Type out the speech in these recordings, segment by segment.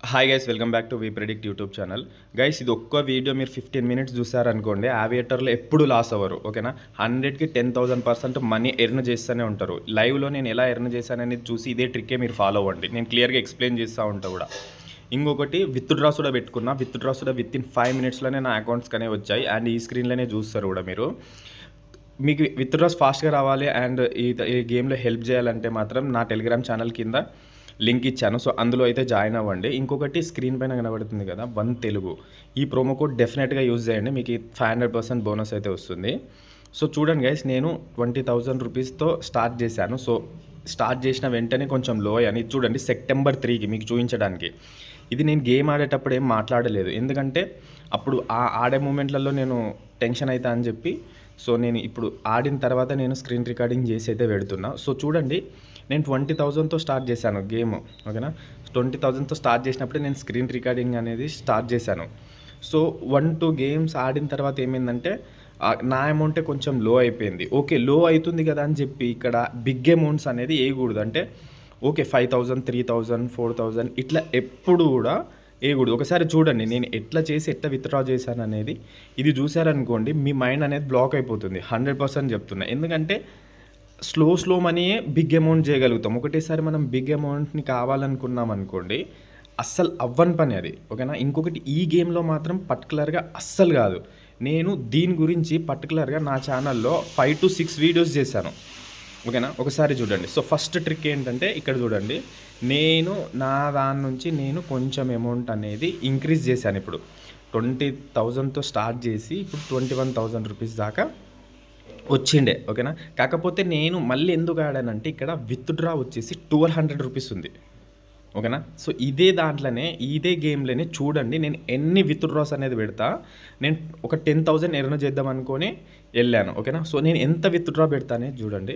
hi guys welcome back to we predict YouTube channel guys ఇది ఒక్క video మీరు fifteen minutes చూసారనుకోండి ఆవియేటర్లో ఎప్పుడు loss అవ్వరు ఓకేనా హండ్రెడ్కి ten thousand percent money earn చేస్తూనే ఉంటారు లైవ్లో నేను ఎలా ఎర్న్ చేశాననేది చూసి ఇదే ట్రిక్కే మీరు ఫాలో అవ్వండి నేను క్లియర్గా ఎక్స్ప్లెయిన్ చేస్తూ ఉంటా కూడా ఇంకొకటి విత్ డ్రాస్ కూడా పెట్టుకున్నా విత్ డ్రాస్ కూడా విత్ ఇన్ ఫైవ్ మినిట్స్లోనే నా అకౌంట్స్కనే వచ్చాయి అండ్ ఈ స్క్రీన్లోనే చూస్తారు కూడా మీరు మీకు విత్ డ్రాస్ ఫాస్ట్గా రావాలి అండ్ ఈ ఈ గేమ్లో హెల్ప్ చేయాలంటే మాత్రం నా టెలిగ్రామ్ ఛానల్ కింద లింక్ ఇచ్చాను సో అందులో అయితే జాయిన్ అవ్వండి ఇంకొకటి స్క్రీన్ పైన కనబడుతుంది కదా వన్ తెలుగు ఈ ప్రోమో కోడ్ డెఫినెట్గా యూజ్ చేయండి మీకు ఫైవ్ హండ్రెడ్ పర్సెంట్ బోనస్ అయితే వస్తుంది సో చూడండి గైస్ నేను ట్వంటీ థౌజండ్ రూపీస్తో స్టార్ట్ చేశాను సో స్టార్ట్ చేసిన వెంటనే కొంచెం లో అని చూడండి సెప్టెంబర్ త్రీకి మీకు చూపించడానికి ఇది నేను గేమ్ ఆడేటప్పుడు ఏం మాట్లాడలేదు ఎందుకంటే అప్పుడు ఆ ఆడే మూమెంట్లలో నేను టెన్షన్ అవుతా అని చెప్పి సో నేను ఇప్పుడు ఆడిన తర్వాత నేను స్క్రీన్ రికార్డింగ్ చేసి అయితే పెడుతున్నా సో చూడండి నేను ట్వంటీ థౌజండ్తో స్టార్ట్ చేశాను గేమ్ ఓకేనా ట్వంటీ థౌజండ్తో స్టార్ట్ చేసినప్పుడు నేను స్క్రీన్ రికార్డింగ్ అనేది స్టార్ట్ చేశాను సో వన్ టూ గేమ్స్ ఆడిన తర్వాత ఏమైందంటే ఆ, నా అమౌంటే కొంచెం లో అయిపోయింది ఓకే లో అవుతుంది కదా అని చెప్పి ఇక్కడ బిగ్ అమౌంట్స్ అనేది వేయకూడదు అంటే okay five thousand three thousand four thousand ఇట్లా ఎప్పుడు కూడా వేయకూడదు ఒకసారి చూడండి నేను ఎట్లా చేసి ఎట్లా విత్డ్రా చేశాను అనేది ఇది చూసారనుకోండి మీ మైండ్ అనేది బ్లాక్ అయిపోతుంది హండ్రెడ్ పర్సెంట్ చెప్తున్నా ఎందుకంటే స్లో స్లో మనీయే బిగ్ అమౌంట్ చేయగలుగుతాం ఒకటేసారి మనం బిగ్ అమౌంట్ని కావాలనుకున్నాం అనుకోండి అస్సలు అవ్వని పని అది ఓకేనా ఇంకొకటి ఈ గేమ్లో మాత్రం పర్టికులర్గా అస్సలు కాదు నేను దీని గురించి పర్టికులర్గా నా ఛానల్లో ఫైవ్ టు సిక్స్ వీడియోస్ చేశాను ఓకేనా ఒకసారి చూడండి సో ఫస్ట్ ట్రిక్ ఏంటంటే ఇక్కడ చూడండి నేను నా దాని నుంచి నేను కొంచెం అమౌంట్ అనేది ఇంక్రీజ్ చేశాను ఇప్పుడు ట్వంటీ థౌజండ్తో స్టార్ట్ చేసి ఇప్పుడు ట్వంటీ వన్ థౌజండ్ రూపీస్ దాకా వచ్చిండే ఓకేనా కాకపోతే నేను మళ్ళీ ఎందుకు ఆడానంటే ఇక్కడ విత్ డ్రా వచ్చేసి ట్వెల్వ్ హండ్రెడ్ రూపీస్ ఉంది ఓకేనా సో ఇదే దాంట్లోనే ఇదే గేమ్లోనే చూడండి నేను ఎన్ని విత్ డ్రాస్ అనేది పెడతా నేను ఒక టెన్ థౌజండ్ ఎర్న్ చేద్దాం అనుకొని వెళ్ళాను ఓకేనా సో నేను ఎంత విత్ డ్రా పెడతానే చూడండి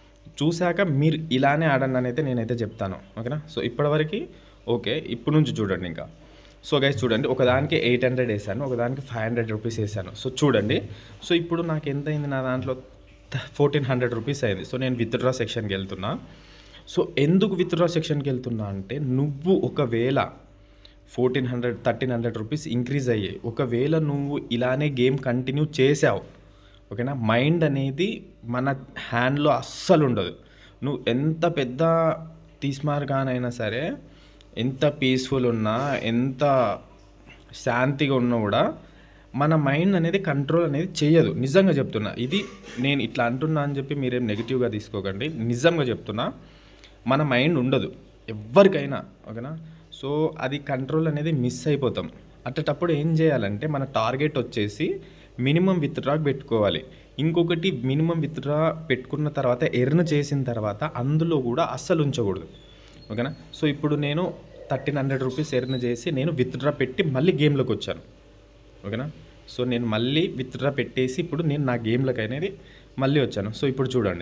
చూశాక మీరు ఇలానే ఆడండి అని అయితే నేనైతే చెప్తాను ఓకేనా సో ఇప్పటివరకు ఓకే ఇప్పుడు నుంచి చూడండి ఇంకా సో గైస్ చూడండి ఒకదానికి ఎయిట్ హండ్రెడ్ వేసాను ఒకదానికి ఫైవ్ హండ్రెడ్ రూపీస్ వేసాను సో చూడండి సో ఇప్పుడు నాకు ఎంత అయింది నా దాంట్లో ఫోర్టీన్ హండ్రెడ్ రూపీస్ అయింది సో నేను విత్డ్రా సెక్షన్కి వెళ్తున్నా సో ఎందుకు విత్డ్రా సెక్షన్కి వెళ్తున్నా అంటే నువ్వు ఒకవేళ fourteen hundred thirteen hundred rupees increase అయ్యాయి ఒకవేళ నువ్వు ఇలానే గేమ్ కంటిన్యూ చేసావు ఓకేనా మైండ్ అనేది మన హ్యాండ్లో అస్సలు ఉండదు నువ్వు ఎంత పెద్ద తీస్మార్గానైనా సరే ఎంత పీస్ఫుల్ ఉన్నా ఎంత శాంతిగా ఉన్నా కూడా మన మైండ్ అనేది కంట్రోల్ అనేది చేయదు నిజంగా చెప్తున్నా ఇది నేను ఇట్లా అంటున్నా అని చెప్పి మీరేం నెగిటివ్గా తీసుకోకండి నిజంగా చెప్తున్నా మన మైండ్ ఉండదు ఎవరికైనా ఓకేనా సో అది కంట్రోల్ అనేది మిస్ అయిపోతాం అట్టేటప్పుడు ఏం చేయాలంటే మన టార్గెట్ వచ్చేసి మినిమం విత్డ్రా పెట్టుకోవాలి ఇంకొకటి మినిమం విత్డ్రా పెట్టుకున్న తర్వాత ఎర్న్ చేసిన తర్వాత అందులో కూడా అస్సలు ఉంచకూడదు ఓకేనా సో ఇప్పుడు నేను థర్టీన్ హండ్రెడ్ రూపీస్ ఎర్న్ చేసి నేను విత్డ్రా పెట్టి మళ్ళీ గేమ్లోకి వచ్చాను ఓకేనా సో నేను మళ్ళీ విత్డ్రా పెట్టేసి ఇప్పుడు నేను నా గేమ్లోకి అనేది మళ్ళీ వచ్చాను సో ఇప్పుడు చూడండి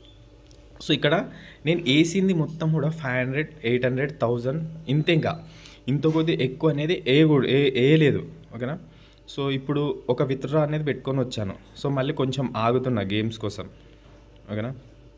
సో ఇక్కడ నేను వేసింది మొత్తం కూడా five hundred eight hundred thousand ఇంతే ఇంకా ఇంత కొద్ది ఎక్కువ అనేది ఏ ఏ వేయలేదు ఓకేనా సో ఇప్పుడు ఒక విత్డ్రా అనేది పెట్టుకొని వచ్చాను సో మళ్ళీ కొంచెం ఆగుతున్నా గేమ్స్ కోసం ఓకేనా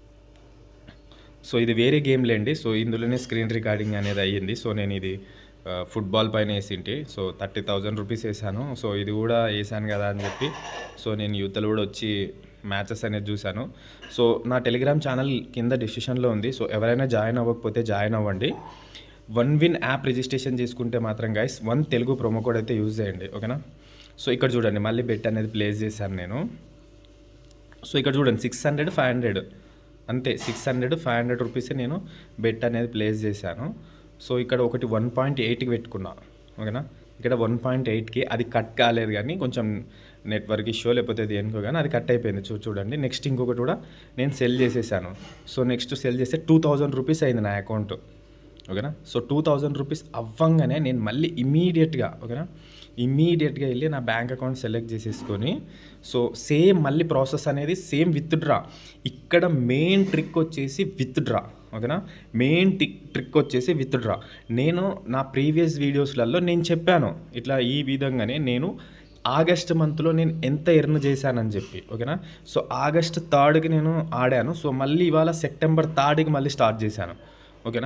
సో ఇది వేరే గేమ్ లేండి సో ఇందులోనే స్క్రీన్ రికార్డింగ్ అనేది అయ్యింది సో నేను ఇది ఆ, ఫుట్బాల్ పైన వేసింటి సో థర్టీ థౌజండ్ రూపీస్ వేసాను సో ఇది కూడా వేసాను కదా అని చెప్పి సో నేను యూత్లో కూడా వచ్చి మ్యాచెస్ అనేది చూశాను సో నా టెలిగ్రామ్ ఛానల్ కింద డిస్క్రిప్షన్లో ఉంది సో ఎవరైనా జాయిన్ అవ్వకపోతే జాయిన్ అవ్వండి వన్ విన్ యాప్ రిజిస్ట్రేషన్ చేసుకుంటే మాత్రం guys one Telugu promo code అయితే యూజ్ చేయండి ఓకేనా సో ఇక్కడ చూడండి మళ్ళీ బెట్ అనేది ప్లేస్ చేశాను నేను సో ఇక్కడ చూడండి సిక్స్ హండ్రెడ్ ఫైవ్ హండ్రెడ్ అంతే సిక్స్ హండ్రెడ్ ఫైవ్ హండ్రెడ్ రూపీసే నేను బెట్ అనేది ప్లేస్ చేశాను సో ఇక్కడ ఒకటి వన్ పాయింట్ ఎయిట్కి పెట్టుకున్నా ఓకేనా ఇక్కడ వన్ పాయింట్ ఎయిట్కి అది కట్ కాలేదు కానీ కొంచెం నెట్వర్క్ ఇష్యూ లేకపోతే దేనికో కానీ అది కట్ అయిపోయింది చూ చూడండి నెక్స్ట్ ఇంకొకటి కూడా నేను సెల్ చేసేసాను సో నెక్స్ట్ సెల్ చేస్తే టూ థౌజండ్ రూపీస్ అయింది నా అకౌంట్ ఓకేనా సో టూ థౌజండ్ రూపీస్ అవ్వంగానే నేను మళ్ళీ ఇమీడియట్గా ఓకేనా ఇమీడియట్గా వెళ్ళి నా బ్యాంక్ అకౌంట్ సెలెక్ట్ చేసేసుకొని సో సేమ్ మళ్ళీ ప్రాసెస్ అనేది సేమ్ విత్ డ్రా ఇక్కడ మెయిన్ ట్రిక్ వచ్చేసి విత్ డ్రా ఓకేనా మెయిన్ టిక్ ట్రిక్ వచ్చేసి విత్ డ్రా నేను నా ప్రీవియస్ వీడియోస్లలో నేను చెప్పాను ఇట్లా ఈ విధంగానే నేను ఆగస్ట్ మంత్లో నేను ఎంత ఎర్న్ చేశానని చెప్పి ఓకేనా సో ఆగస్ట్ థర్డ్కి నేను ఆడాను సో మళ్ళీ ఇవాళ సెప్టెంబర్ థర్డ్కి మళ్ళీ స్టార్ట్ చేశాను ఓకేనా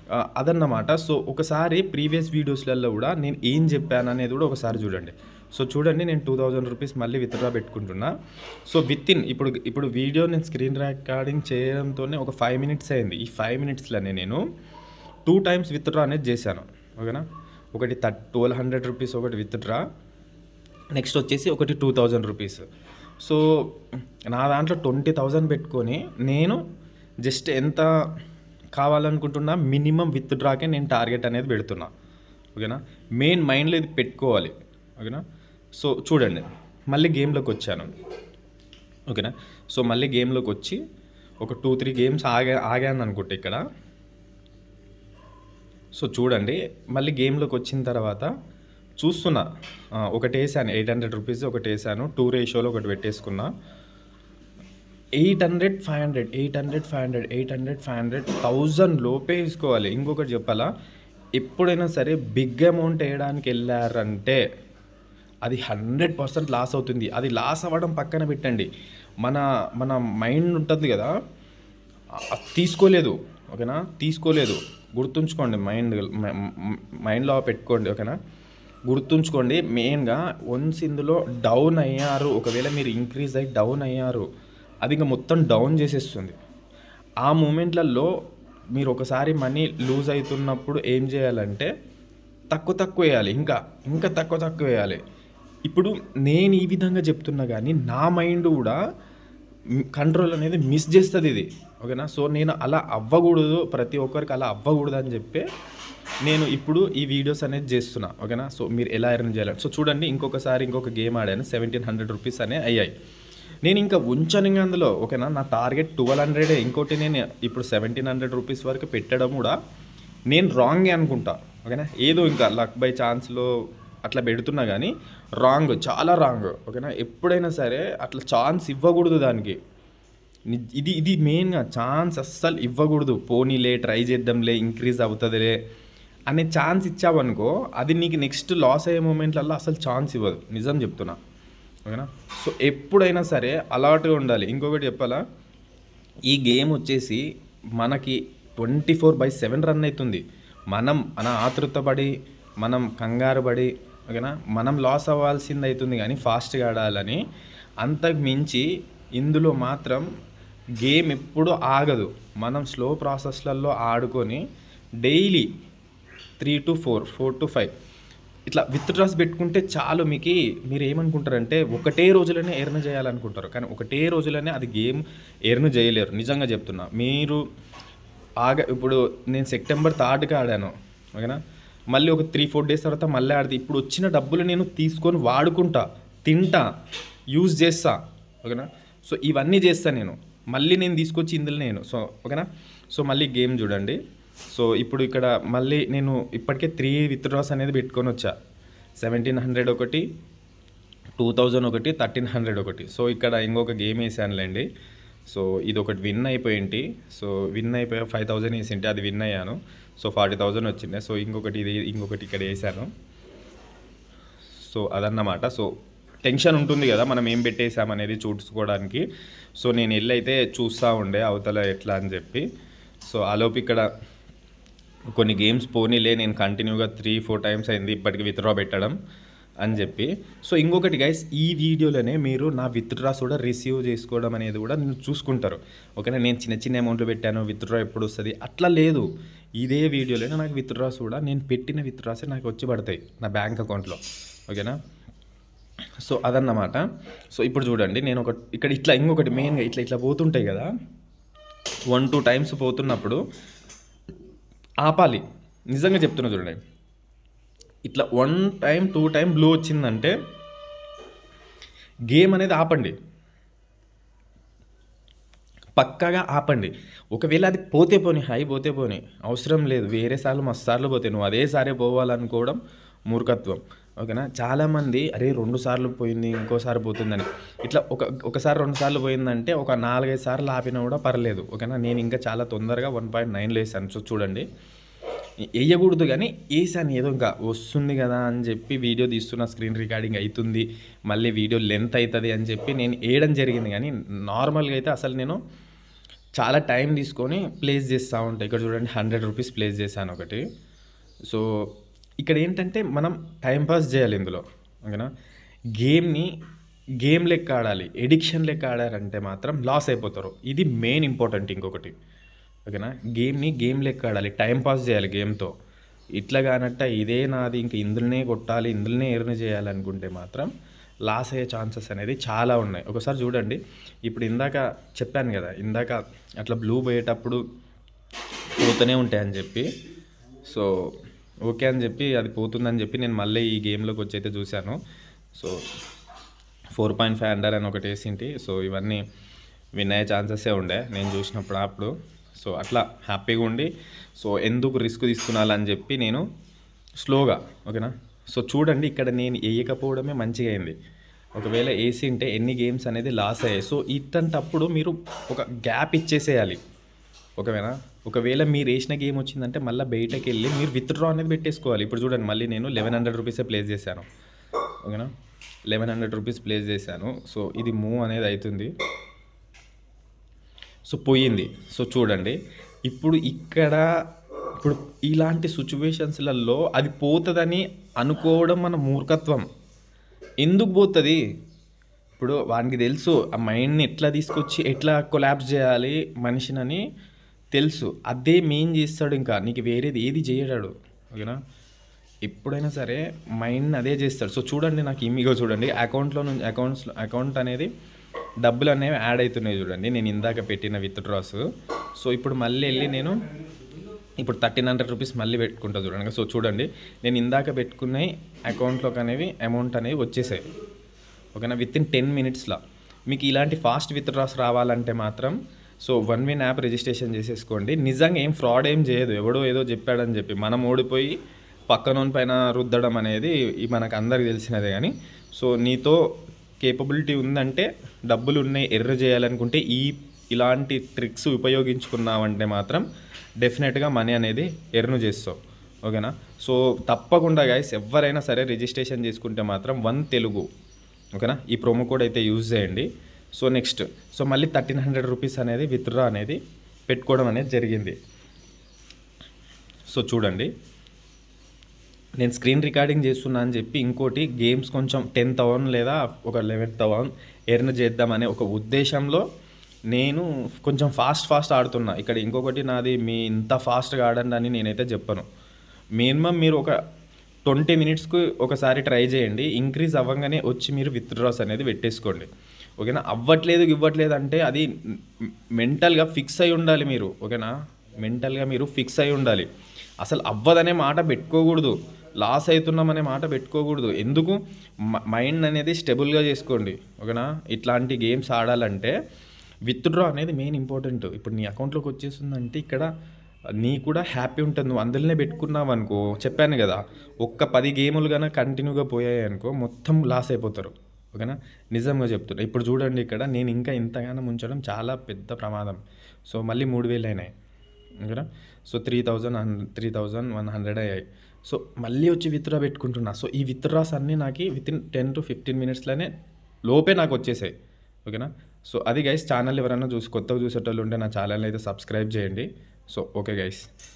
ఆ, అదన్నమాట సో ఒకసారి ప్రీవియస్ వీడియోస్లలో కూడా నేను ఏం చెప్పాను అనేది కూడా ఒకసారి చూడండి సో చూడండి నేను టూ థౌజండ్ రూపీస్ మళ్ళీ విత్డ్రా పెట్టుకుంటున్నా సో విత్ ఇన్ ఇప్పుడు ఇప్పుడు వీడియో నేను స్క్రీన్ రికార్డింగ్ చేయడంతోనే ఒక ఫైవ్ మినిట్స్ అయింది ఈ ఫైవ్ మినిట్స్లోనే నేను టూ టైమ్స్ విత్డ్రా అనేది చేశాను ఓకేనా ఒకటి థర్ ట్వెల్వ్ హండ్రెడ్ రూపీస్ ఒకటి విత్డ్రా నెక్స్ట్ వచ్చేసి ఒకటి టూ థౌజండ్ రూపీస్ సో నా దాంట్లో ట్వంటీ థౌజండ్ పెట్టుకొని నేను జస్ట్ ఎంత కావాలనుకుంటున్నా మినిమం విత్ డ్రాకే నేను టార్గెట్ అనేది పెడుతున్నా ఓకేనా మెయిన్ మైండ్లో ఇది పెట్టుకోవాలి ఓకేనా సో చూడండి మళ్ళీ గేమ్లోకి వచ్చాను ఓకేనా సో మళ్ళీ గేమ్లోకి వచ్చి ఒక టూ త్రీ గేమ్స్ ఆగా ఆగాను అనుకుంటే ఇక్కడ సో చూడండి మళ్ళీ గేమ్లోకి వచ్చిన తర్వాత చూస్తున్నా ఆ, ఒకటి వేసాను ఎయిట్ హండ్రెడ్ రూపీస్ ఒకటి వేసాను టూ రేషియోలో ఒకటి పెట్టేసుకున్నా eight hundred five hundred eight hundred five hundred eight hundred five hundred thousand లోపే వేసుకోవాలి ఇంకొకటి చెప్పాలా ఎప్పుడైనా సరే బిగ్ అమౌంట్ వేయడానికి వెళ్ళారంటే అది హండ్రెడ్ పర్సెంట్ లాస్ అవుతుంది అది లాస్ అవ్వడం పక్కన పెట్టండి మన మన మైండ్ ఉంటుంది కదా అది తీసుకోలేదు ఓకేనా తీసుకోలేదు గుర్తుంచుకోండి మైండ్ మైండ్లో పెట్టుకోండి ఓకేనా గుర్తుంచుకోండి మెయిన్గా వన్స్ ఇందులో డౌన్ అయ్యారు ఒకవేళ మీరు ఇంక్రీజ్ అయ్యి డౌన్ అయ్యారు అది ఇంకా మొత్తం డౌన్ చేసేస్తుంది ఆ మూమెంట్లలో మీరు ఒకసారి మనీ లూజ్ అవుతున్నప్పుడు ఏం చేయాలంటే తక్కువ తక్కువ వేయాలి ఇంకా ఇంకా తక్కువ తక్కువ వేయాలి ఇప్పుడు నేను ఈ విధంగా చెప్తున్నా కానీ నా మైండ్ కూడా కంట్రోల్ అనేది మిస్ చేస్తుంది ఇది ఓకేనా సో నేను అలా అవ్వకూడదు ప్రతి ఒక్కరికి అలా అవ్వకూడదు అని చెప్పి నేను ఇప్పుడు ఈ వీడియోస్ అనేది చేస్తున్నా ఓకేనా సో మీరు ఎలా ఎర్న్ చేయాలి సో చూడండి ఇంకొకసారి ఇంకొక గేమ్ ఆడాను సెవెంటీన్ హండ్రెడ్ రూపీస్ అనే అయ్యాయి నేను ఇంకా ఉంచాను ఇంకా అందులో ఓకేనా నా టార్గెట్ ట్వెల్వ్ హండ్రెడే ఇంకోటి నేను ఇప్పుడు సెవెంటీన్ హండ్రెడ్ రూపీస్ వరకు పెట్టడం కూడా నేను రాంగే అనుకుంటా ఓకేనా ఏదో ఇంకా లక్ బై ఛాన్స్లో అట్లా పెడుతున్నా కానీ రాంగ్ చాలా రాంగ్ ఓకేనా ఎప్పుడైనా సరే అట్లా ఛాన్స్ ఇవ్వకూడదు దానికి ని- ఇది ఇది మెయిన్గా ఛాన్స్ అస్సలు ఇవ్వకూడదు పోనీలే ట్రై చేద్దాంలే ఇంక్రీజ్ అవుతుందిలే అనే ఛాన్స్ ఇచ్చావనుకో అది నీకు నెక్స్ట్ లాస్ అయ్యే మూమెంట్లలో అసలు ఛాన్స్ ఇవ్వదు నిజం చెప్తున్నా ఓకేనా సో ఎప్పుడైనా సరే అలర్ట్గా ఉండాలి ఇంకొకటి చెప్పాలా ఈ గేమ్ వచ్చేసి మనకి twenty four by seven run అవుతుంది మనం మన ఆతృతపడి మనం కంగారు పడి ఓకేనా మనం లాస్ అవ్వాల్సింది అవుతుంది కానీ ఫాస్ట్గా ఆడాలని అంతకు మించి ఇందులో మాత్రం గేమ్ ఎప్పుడు ఆగదు మనం స్లో ప్రాసెస్లలో ఆడుకొని daily three to four four to five ఇట్లా విత్ డ్రాస్ పెట్టుకుంటే చాలు మీకు మీరు ఏమనుకుంటారంటే ఒకటే రోజులోనే ఎర్న్ చేయాలనుకుంటారు కానీ ఒకటే రోజులోనే అది గేమ్ ఎర్న్ చేయలేరు నిజంగా చెప్తున్నా మీరు ఆగ ఇప్పుడు నేను సెప్టెంబర్ థర్డ్కి ఆడాను ఓకేనా మళ్ళీ ఒక త్రీ ఫోర్ డేస్ తర్వాత మళ్ళీ ఆడితే ఇప్పుడు వచ్చిన డబ్బులు నేను తీసుకొని వాడుకుంటా తింటా యూజ్ చేస్తా ఓకేనా సో ఇవన్నీ చేస్తా నేను మళ్ళీ నేను తీసుకొచ్చి ఇందులో నేను సో ఓకేనా సో మళ్ళీ గేమ్ చూడండి సో ఇప్పుడు ఇక్కడ మళ్ళీ నేను ఇప్పటికే త్రీ విత్డ్రాస్ అనేది పెట్టుకొని వచ్చా సెవెంటీన్ హండ్రెడ్ ఒకటి టూ థౌజండ్ ఒకటి థర్టీన్ హండ్రెడ్ ఒకటి సో ఇక్కడ ఇంకొక గేమ్ వేసానులేండి సో ఇది ఒకటి విన్ అయిపోయింటి సో విన్ అయిపోయా ఫైవ్ థౌజండ్ వేసింటే అది విన్ అయ్యాను సో ఫార్టీ థౌజండ్ వచ్చింది సో ఇంకొకటి ఇది ఇంకొకటి ఇక్కడ వేసాను సో అదన్నమాట సో టెన్షన్ ఉంటుంది కదా మనం ఏం పెట్టేసాం అనేది చూసుకోవడానికి సో నేను వెళ్ళి అయితే చూస్తూ ఉండే అవతల ఎట్లా అని చెప్పి సో ఆలోపు ఇక్కడ కొన్ని గేమ్స్ పోనీలే నేను కంటిన్యూగా త్రీ ఫోర్ టైమ్స్ అయింది ఇప్పటికి విత్డ్రా పెట్టడం అని చెప్పి సో ఇంకొకటి గైస్ ఈ వీడియోలోనే మీరు నా విత్డ్రాస్ కూడా రిసీవ్ చేసుకోవడం అనేది కూడా నేను చూసుకుంటారు ఓకేనా నేను చిన్న చిన్న అమౌంట్లు పెట్టాను విత్డ్రా ఎప్పుడు వస్తుంది అట్లా లేదు ఇదే వీడియోలోనే నాకు విత్డ్రాస్ కూడా నేను పెట్టిన విత్డ్రాసే నాకు వచ్చి పడతాయి నా బ్యాంక్ అకౌంట్లో ఓకేనా సో అదన్నమాట సో ఇప్పుడు చూడండి నేను ఒక ఇక్కడ ఇట్లా ఇంకొకటి మెయిన్గా ఇట్లా ఇట్లా పోతుంటాయి కదా వన్ టూ టైమ్స్ పోతున్నప్పుడు ఆపాలి నిజంగా చెప్తున్నా చూడండి ఇట్లా one time two time blue వచ్చిందంటే గేమ్ అనేది ఆపండి పక్కాగా ఆపండి ఒకవేళ అది పోతే పోని హై పోతే పోని అవసరం లేదు వేరే సార్లు మస్తు సార్లు పోతే నువ్వు అదే సారే పోవాలనుకోవడం మూర్ఖత్వం ఓకేనా చాలామంది అరే రెండు సార్లు పోయింది ఇంకోసారి పోతుందని ఇట్లా ఒక ఒకసారి రెండు సార్లు పోయిందంటే ఒక నాలుగైదు సార్లు ఆపినా కూడా పర్లేదు ఓకేనా నేను ఇంకా చాలా తొందరగా వన్ పాయింట్ నైన్లో వేసాను సో చూడండి వేయకూడదు కానీ వేసాను ఏదో ఇంకా వస్తుంది కదా అని చెప్పి వీడియో తీస్తున్న స్క్రీన్ రికార్డింగ్ అవుతుంది మళ్ళీ వీడియో లెంత్ అవుతుంది అని చెప్పి నేను వేయడం జరిగింది కానీ నార్మల్గా అయితే అసలు నేను చాలా టైం తీసుకొని ప్లేస్ చేస్తూ ఉంటాయి ఇక్కడ చూడండి హండ్రెడ్ రూపీస్ ప్లేస్ చేశాను ఒకటి సో ఇక్కడ ఏంటంటే మనం టైం పాస్ చేయాలి ఇందులో ఓకేనా గేమ్ని గేమ్ లెక్క ఆడాలి ఎడిక్షన్ లెక్క ఆడారంటే మాత్రం లాస్ అయిపోతారు ఇది మెయిన్ ఇంపార్టెంట్ ఇంకొకటి ఓకేనా గేమ్ని గేమ్ లెక్క ఆడాలి టైం పాస్ చేయాలి గేమ్తో ఇట్లా కానట్ట ఇదే నాది ఇంక ఇందులోనే కొట్టాలి ఇందులోనే ఎర్న్ చేయాలనుకుంటే మాత్రం లాస్ అయ్యే ఛాన్సెస్ అనేది చాలా ఉన్నాయి ఒకసారి చూడండి ఇప్పుడు ఇందాక చెప్పాను కదా ఇందాక అట్లా బ్లూ పోయేటప్పుడు పోతూనే ఉంటాయని చెప్పి సో ఓకే అని చెప్పి అది పోతుందని చెప్పి నేను మళ్ళీ ఈ గేమ్లోకి వచ్చి అయితే చూశాను so four point five under అని ఒకటి వేసింటి సో ఇవన్నీ విన్ అయ్యే ఛాన్సెసే ఉండే నేను చూసినప్పుడు అప్పుడు సో అట్లా హ్యాపీగా ఉండి సో ఎందుకు రిస్క్ తీసుకున్నాలని చెప్పి నేను స్లోగా ఓకేనా సో చూడండి ఇక్కడ నేను వేయకపోవడమే మంచిగా అయింది ఒకవేళ వేసి ఉంటే ఎన్ని గేమ్స్ అనేది లాస్ అయ్యాయి సో ఇట్టంటప్పుడు మీరు ఒక గ్యాప్ ఇచ్చేసేయాలి ఒకవేళ ఒకవేళ మీరు వేసిన గేమ్ వచ్చిందంటే మళ్ళీ బయటకు వెళ్ళి మీరు విత్డ్రా అనేది పెట్టేసుకోవాలి ఇప్పుడు చూడండి మళ్ళీ నేను లెవెన్ హండ్రెడ్ రూపీసే ప్లేస్ చేశాను ఓకేనా లెవెన్ హండ్రెడ్ రూపీస్ ప్లేస్ చేశాను సో ఇది మూవ్ అనేది అవుతుంది సో పోయింది సో చూడండి ఇప్పుడు ఇక్కడ ఇప్పుడు ఇలాంటి సిచ్యువేషన్స్లలో అది పోతుందని అనుకోవడం మన మూర్ఖత్వం ఎందుకు పోతుంది ఇప్పుడు వానికి తెలుసు ఆ మైండ్ని ఎట్లా తీసుకొచ్చి ఎట్లా కొలాబ్స్ చేయాలి మనిషినని తెలుసు అదే మెయిన్ చేస్తాడు ఇంకా నీకు వేరేది ఏది చేయడాడు ఓకేనా ఎప్పుడైనా సరే మైండ్ అదే చేస్తాడు సో చూడండి నాకు ఇమిగో చూడండి అకౌంట్లో నుంచి అకౌంట్స్ అకౌంట్ అనేది డబ్బులు అనేవి యాడ్ అవుతున్నాయి చూడండి నేను ఇందాక పెట్టిన విత్ డ్రాస్ సో ఇప్పుడు మళ్ళీ వెళ్ళి నేను ఇప్పుడు థర్టీన్ హండ్రెడ్ రూపీస్ మళ్ళీ పెట్టుకుంటా చూడండి సో చూడండి నేను ఇందాక పెట్టుకున్న అకౌంట్లోకి అనేవి అమౌంట్ అనేవి వచ్చేసాయి ఓకేనా విత్ ఇన్ టెన్ మినిట్స్లో మీకు ఇలాంటి ఫాస్ట్ విత్ డ్రాస్ రావాలంటే మాత్రం so one win app registration చేసేసుకోండి నిజంగా ఏం ఫ్రాడ్ ఏం చేయదు ఎవడో ఏదో చెప్పాడని చెప్పి మనం ఓడిపోయి పక్కనోని పైన రుద్దడం అనేది ఈ మనకు అందరికి తెలిసినదే కానీ సో నీతో కేపబిలిటీ ఉందంటే డబ్బులు ఉన్నాయి ఎర్ర చేయాలనుకుంటే ఈ ఇలాంటి ట్రిక్స్ ఉపయోగించుకున్నావంటే మాత్రం డెఫినెట్గా మనీ అనేది ఎర్న్ చేస్తావు ఓకేనా సో తప్పకుండా గైస్ ఎవరైనా సరే రిజిస్ట్రేషన్ చేసుకుంటే మాత్రం వన్ తెలుగు ఓకేనా ఈ ప్రోమో కోడ్ అయితే యూజ్ చేయండి సో నెక్స్ట్ సో మళ్ళీ థర్టీన్ హండ్రెడ్ రూపీస్ అనేది విత్డ్రా అనేది పెట్టుకోవడం అనేది జరిగింది సో చూడండి నేను స్క్రీన్ రికార్డింగ్ చేస్తున్నా అని చెప్పి ఇంకోటి గేమ్స్ కొంచెం టెన్ థౌసండ్ లేదా ఒక లెవెన్ థౌసండ్ ఎర్న్ చేద్దామనే ఒక ఉద్దేశంలో నేను కొంచెం ఫాస్ట్ ఫాస్ట్ ఆడుతున్నా ఇక్కడ ఇంకొకటి నాది మీ ఇంత ఫాస్ట్గా ఆడండి అని నేనైతే చెప్పను మినిమం మీరు ఒక ట్వంటీ మినిట్స్కి ఒకసారి ట్రై చేయండి ఇంక్రీజ్ అవ్వగానే వచ్చి మీరు విత్డ్రాస్ అనేది పెట్టేసుకోండి ఓకేనా అవ్వట్లేదు ఇవ్వట్లేదు అంటే అది మెంటల్గా ఫిక్స్ అయి ఉండాలి మీరు ఓకేనా మెంటల్గా మీరు ఫిక్స్ అయి ఉండాలి అసలు అవ్వదనే మాట పెట్టుకోకూడదు లాస్ అవుతున్నామనే మాట పెట్టుకోకూడదు ఎందుకు మైండ్ అనేది స్టెబుల్గా చేసుకోండి ఓకేనా ఇట్లాంటి గేమ్స్ ఆడాలంటే విత్డ్రా అనేది మెయిన్ ఇంపార్టెంట్ ఇప్పుడు నీ అకౌంట్లోకి వచ్చేస్తుందంటే ఇక్కడ నీ కూడా హ్యాపీ ఉంటుంది నువ్వు అందులోనే పెట్టుకున్నావు అనుకో చెప్పాను కదా ఒక్క పది గేములు కన్నా కంటిన్యూగా పోయాయి అనుకో మొత్తం లాస్ అయిపోతారు ఓకేనా నిజంగా చెప్తున్నా ఇప్పుడు చూడండి ఇక్కడ నేను ఇంకా ఇంతగానో ఉంచడం చాలా పెద్ద ప్రమాదం సో మళ్ళీ మూడు వేలు అయినాయి ఓకేనా so three thousand three thousand one hundred అయ్యాయి సో మళ్ళీ వచ్చి విత్డ్రా పెట్టుకుంటున్నా సో ఈ విత్డ్రాస్ అన్నీ నాకు within ten to fifteen మినిట్స్లోనే లోపే నాకు వచ్చేసాయి ఓకేనా సో అది గైస్ ఛానల్ ఎవరైనా చూసి కొత్తగా చూసేటోళ్ళు ఉంటే నా ఛానల్ అయితే సబ్స్క్రైబ్ చేయండి సో ఓకే గైస్